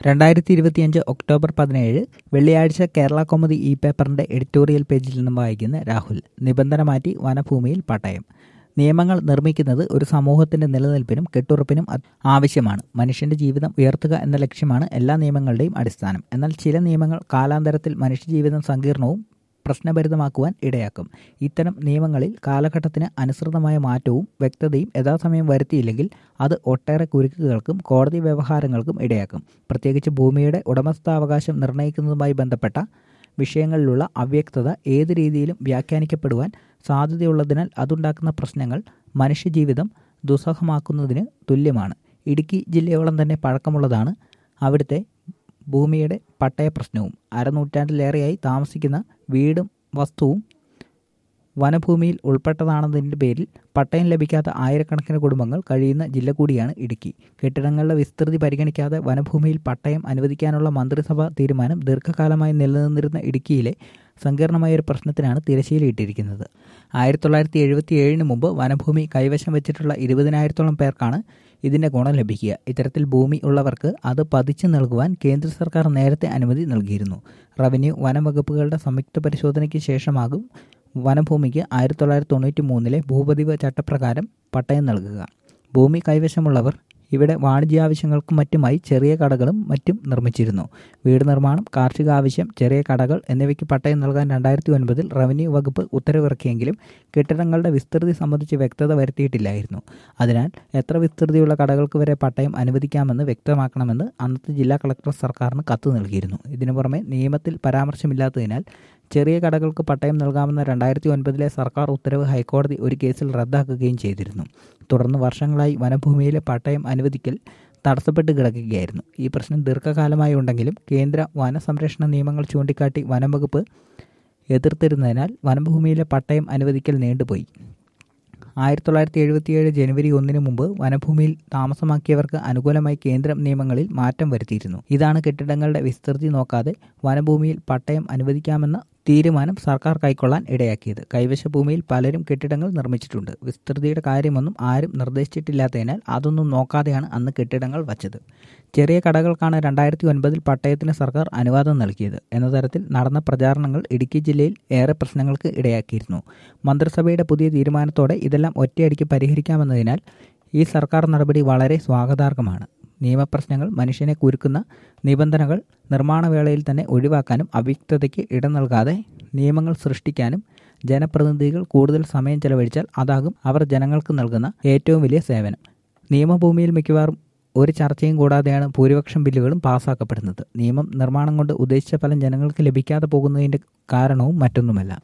രണ്ടായിരത്തി ഇരുപത്തിയഞ്ച് ഒക്ടോബർ പതിനേഴ് വെള്ളിയാഴ്ച കേരള കൗമുദി ഇ പേപ്പറിന്റെ എഡിറ്റോറിയൽ പേജിൽ നിന്നും വായിക്കുന്ന രാഹുൽ നിബന്ധന മാറ്റി വനഭൂമിയിൽ പട്ടയം നിയമങ്ങൾ നിർമ്മിക്കുന്നത് ഒരു സമൂഹത്തിന്റെ നിലനിൽപ്പിനും കെട്ടുറപ്പിനും അത് ആവശ്യമാണ് മനുഷ്യന്റെ ജീവിതം ഉയർത്തുക എന്ന ലക്ഷ്യമാണ് എല്ലാ നിയമങ്ങളുടെയും അടിസ്ഥാനം എന്നാൽ ചില നിയമങ്ങൾ കാലാന്തരത്തിൽ മനുഷ്യജീവിതം സങ്കീർണവും പ്രശ്നഭരിതമാക്കുവാൻ ഇടയാക്കും ഇത്തരം നിയമങ്ങളിൽ കാലഘട്ടത്തിന് അനുസൃതമായ മാറ്റവും വ്യക്തതയും യഥാസമയം വരുത്തിയില്ലെങ്കിൽ അത് ഒട്ടേറെ കുരുക്കുകൾക്കും കോടതി വ്യവഹാരങ്ങൾക്കും ഇടയാക്കും പ്രത്യേകിച്ച് ഭൂമിയുടെ ഉടമസ്ഥാവകാശം നിർണ്ണയിക്കുന്നതുമായി ബന്ധപ്പെട്ട വിഷയങ്ങളിലുള്ള അവ്യക്തത ഏത് രീതിയിലും വ്യാഖ്യാനിക്കപ്പെടുവാൻ സാധ്യതയുള്ളതിനാൽ അതുണ്ടാക്കുന്ന പ്രശ്നങ്ങൾ മനുഷ്യജീവിതം ദുസ്സഹമാക്കുന്നതിന് തുല്യമാണ് ഇടുക്കി ജില്ലയോളം തന്നെ പഴക്കമുള്ളതാണ് അവിടുത്തെ ഭൂമിയുടെ പട്ടയ പ്രശ്നവും അരനൂറ്റാണ്ടിലേറെയായി താമസിക്കുന്ന വീടും വസ്തുവും വനഭൂമിയിൽ ഉൾപ്പെട്ടതാണെന്നതിൻ്റെ പേരിൽ പട്ടയം ലഭിക്കാത്ത ആയിരക്കണക്കിന് കുടുംബങ്ങൾ കഴിയുന്ന ജില്ല കൂടിയാണ് ഇടുക്കി കെട്ടിടങ്ങളുടെ വിസ്തൃതി പരിഗണിക്കാതെ വനഭൂമിയിൽ പട്ടയം അനുവദിക്കാനുള്ള മന്ത്രിസഭാ തീരുമാനം ദീർഘകാലമായി നിലനിന്നിരുന്ന ഇടുക്കിയിലെ സങ്കീർണമായ ഒരു പ്രശ്നത്തിനാണ് തിരശ്ശീലയിട്ടിരിക്കുന്നത് ആയിരത്തി തൊള്ളായിരത്തി എഴുപത്തി ഏഴിന് മുമ്പ് വനഭൂമി കൈവശം വെച്ചിട്ടുള്ള ഇരുപതിനായിരത്തോളം പേർക്കാണ് ഇതിൻ്റെ ഗുണം ലഭിക്കുക ഇത്തരത്തിൽ ഭൂമി ഉള്ളവർക്ക് അത് പതിച്ചു നൽകുവാൻ കേന്ദ്ര സർക്കാർ നേരത്തെ അനുമതി നൽകിയിരുന്നു റവന്യൂ വനം വകുപ്പുകളുടെ സംയുക്ത പരിശോധനയ്ക്ക് ശേഷമാകും വനഭൂമിക്ക് ആയിരത്തി തൊള്ളായിരത്തി തൊണ്ണൂറ്റി മൂന്നിലെ ഭൂപതിവ് ചട്ടപ്രകാരം പട്ടയം നൽകുക ഭൂമി കൈവശമുള്ളവർ ഇവിടെ വാണിജ്യാവശ്യങ്ങൾക്കും മറ്റുമായി ചെറിയ കടകളും മറ്റും നിർമ്മിച്ചിരുന്നു വീട് നിർമ്മാണം കാർഷിക ആവശ്യം ചെറിയ കടകൾ എന്നിവയ്ക്ക് പട്ടയം നൽകാൻ രണ്ടായിരത്തി ഒൻപതിൽ റവന്യൂ വകുപ്പ് ഉത്തരവിറക്കിയെങ്കിലും കെട്ടിടങ്ങളുടെ വിസ്തൃതി സംബന്ധിച്ച് വ്യക്തത വരുത്തിയിട്ടില്ലായിരുന്നു അതിനാൽ എത്ര വിസ്തൃതിയുള്ള കടകൾക്ക് വരെ പട്ടയം അനുവദിക്കാമെന്ന് വ്യക്തമാക്കണമെന്ന് അന്നത്തെ ജില്ലാ കളക്ടർ സർക്കാരിന് കത്ത് നൽകിയിരുന്നു ഇതിനു പുറമെ നിയമത്തിൽ പരാമർശമില്ലാത്തതിനാൽ ചെറിയ കടകൾക്ക് പട്ടയം നൽകാമെന്ന രണ്ടായിരത്തി ഒൻപതിലെ സർക്കാർ ഉത്തരവ് ഹൈക്കോടതി ഒരു കേസിൽ റദ്ദാക്കുകയും ചെയ്തിരുന്നു തുടർന്ന് വർഷങ്ങളായി വനഭൂമിയിലെ പട്ടയം അനുവദിക്കൽ തടസ്സപ്പെട്ട് കിടക്കുകയായിരുന്നു ഈ പ്രശ്നം ദീർഘകാലമായി ഉണ്ടെങ്കിലും കേന്ദ്ര വനസംരക്ഷണ നിയമങ്ങൾ ചൂണ്ടിക്കാട്ടി വനംവകുപ്പ് എതിർത്തിരുന്നതിനാൽ വനഭൂമിയിലെ പട്ടയം അനുവദിക്കൽ നീണ്ടുപോയി ആയിരത്തി തൊള്ളായിരത്തി എഴുപത്തിയേഴ് ജനുവരി ഒന്നിന് മുമ്പ് വനഭൂമിയിൽ താമസമാക്കിയവർക്ക് അനുകൂലമായി കേന്ദ്ര നിയമങ്ങളിൽ മാറ്റം വരുത്തിയിരുന്നു ഇതാണ് കെട്ടിടങ്ങളുടെ വിസ്തൃതി നോക്കാതെ വനഭൂമിയിൽ പട്ടയം അനുവദിക്കാമെന്ന തീരുമാനം സർക്കാർ കൈക്കൊള്ളാൻ ഇടയാക്കിയത് കൈവശ ഭൂമിയിൽ പലരും കെട്ടിടങ്ങൾ നിർമ്മിച്ചിട്ടുണ്ട് വിസ്തൃതിയുടെ കാര്യമൊന്നും ആരും നിർദ്ദേശിച്ചിട്ടില്ലാത്തതിനാൽ അതൊന്നും നോക്കാതെയാണ് അന്ന് കെട്ടിടങ്ങൾ വച്ചത് ചെറിയ കടകൾക്കാണ് രണ്ടായിരത്തി ഒൻപതിൽ പട്ടയത്തിന് സർക്കാർ അനുവാദം നൽകിയത് എന്ന തരത്തിൽ നടന്ന പ്രചാരണങ്ങൾ ഇടുക്കി ജില്ലയിൽ ഏറെ പ്രശ്നങ്ങൾക്ക് ഇടയാക്കിയിരുന്നു മന്ത്രിസഭയുടെ പുതിയ തീരുമാനത്തോടെ ഇതെല്ലാം ഒറ്റയടിക്ക് പരിഹരിക്കാമെന്നതിനാൽ ഈ സർക്കാർ നടപടി വളരെ സ്വാഗതാർഹമാണ് നിയമപ്രശ്നങ്ങൾ മനുഷ്യനെ കുരുക്കുന്ന നിബന്ധനകൾ നിർമ്മാണവേളയിൽ തന്നെ ഒഴിവാക്കാനും അവ്യക്തതയ്ക്ക് ഇടം നൽകാതെ നിയമങ്ങൾ സൃഷ്ടിക്കാനും ജനപ്രതിനിധികൾ കൂടുതൽ സമയം ചെലവഴിച്ചാൽ അതാകും അവർ ജനങ്ങൾക്ക് നൽകുന്ന ഏറ്റവും വലിയ സേവനം നിയമഭൂമിയിൽ മിക്കവാറും ഒരു ചർച്ചയും കൂടാതെയാണ് ഭൂരിപക്ഷം ബില്ലുകളും പാസ്സാക്കപ്പെടുന്നത് നിയമം നിർമ്മാണം കൊണ്ട് ഉദ്ദേശിച്ച ഫലം ജനങ്ങൾക്ക് ലഭിക്കാതെ പോകുന്നതിൻ്റെ കാരണവും മറ്റൊന്നുമല്ല